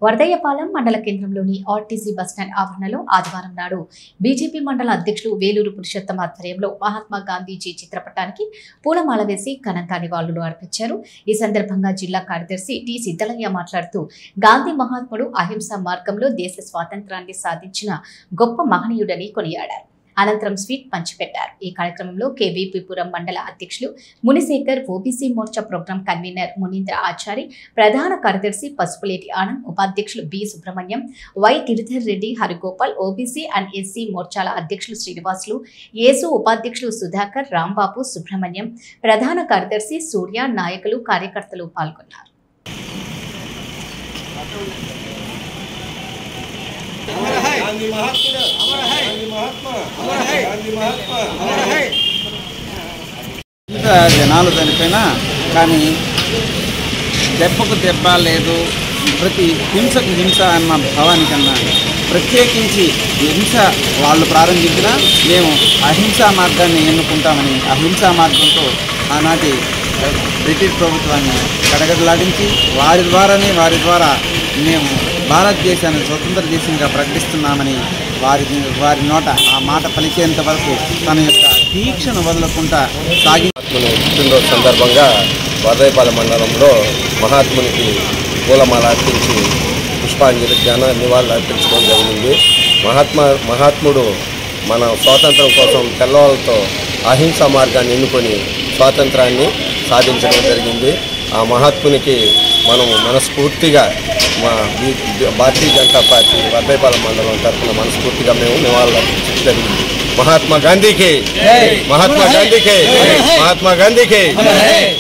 వరదయ్యపాలెం మండల కేంద్రంలోని RTC bus stand ఆవరణలో ఆదివారం నాడు బీజేపీ మండల అధ్యక్షులు వేలూరు పురుషోత్తం ఆధ్వర్యంలో మహాత్మా గాంధీజీ చిత్రపటానికి పూలమాల వేసి ఘనంగా నివాళులు అర్పించారు ఈ సందర్భంగా జిల్లా కార్యదర్శి టి సిద్ధలయ్య మాట్లాడుతూ గాంధీ మహాత్ముడు అహింసా మార్గంలో దేశ స్వాతంత్రాన్ని సాధించిన గొప్ప మహనీయుడని కొనియాడారు అనంతరం స్వీట్ పంచిపెట్టారు ఈ కార్యక్రమంలో కేవీపీపురం మండల అధ్యక్షులు Munisekhar OBC Morcha program convener Munindra Achari ప్రధాన కార్యదర్శి పసుపులేటి ఆనంద్ ఉపాధ్యక్షులు B Subrahmanyam Y Giridhar Reddy Harigopal OBC and SC మోర్చాల అధ్యక్షులు శ్రీనివాసులు యేసు ఉపాధ్యక్షులు సుధాకర్ రాంబాబు సుబ్రహ్మణ్యం ప్రధాన కార్యదర్శి సూర్య నాయకులు కార్యకర్తలు పాల్గొన్నారు గాంధీ మహాత్ముడు గాంధీ మహాత్మా గాంధీ మహాత్మా ఇంత జనాలు చనిపోయినా కానీ దెబ్బకు దెబ్బ లేదు ప్రతి హింసకు హింస అన్న భావానికన్నా ప్రత్యేకించి హింస వాళ్ళు ప్రారంభించినా మేము అహింసా మార్గాన్ని ఎన్నుకుంటామని అహింసా మార్గంతో ఆనాటి బ్రిటిష్ ప్రభుత్వాన్ని కడగడలాడించి వారి ద్వారానే వారి ద్వారా మేము భారతదేశాన్ని స్వతంత్ర దేశంగా ప్రకటిస్తున్నామని వారి వారి నోట ఆ మాట పలికేంత వరకు తన యొక్క దీక్షను వదలకుండా సాగి మహాత్ముని పుట్టినరోజు సందర్భంగా వరదైపాలెం మండలంలో మహాత్మునికి పూలమాల అర్పించి పుష్పాంజలి జ్ఞాన నివాళులు అర్పించడం జరిగింది మహాత్మా మహాత్ముడు మన స్వాతంత్రం కోసం తెల్లవాళ్ళతో అహింసా మార్గాన్ని ఎన్నుకొని స్వాతంత్రాన్ని సాధించడం జరిగింది ఆ మహాత్మునికి మనం మనస్ఫూర్తిగా మా బీ- భారతీయ జనతా పార్టీ వర్ధైపాలెం మండలం తరఫున మనస్ఫూర్తిగా మేము నివాళులు అర్పించడం జరిగింది మహాత్మా గాంధీకి మహాత్మా గాంధీకి మహాత్మా గాంధీకి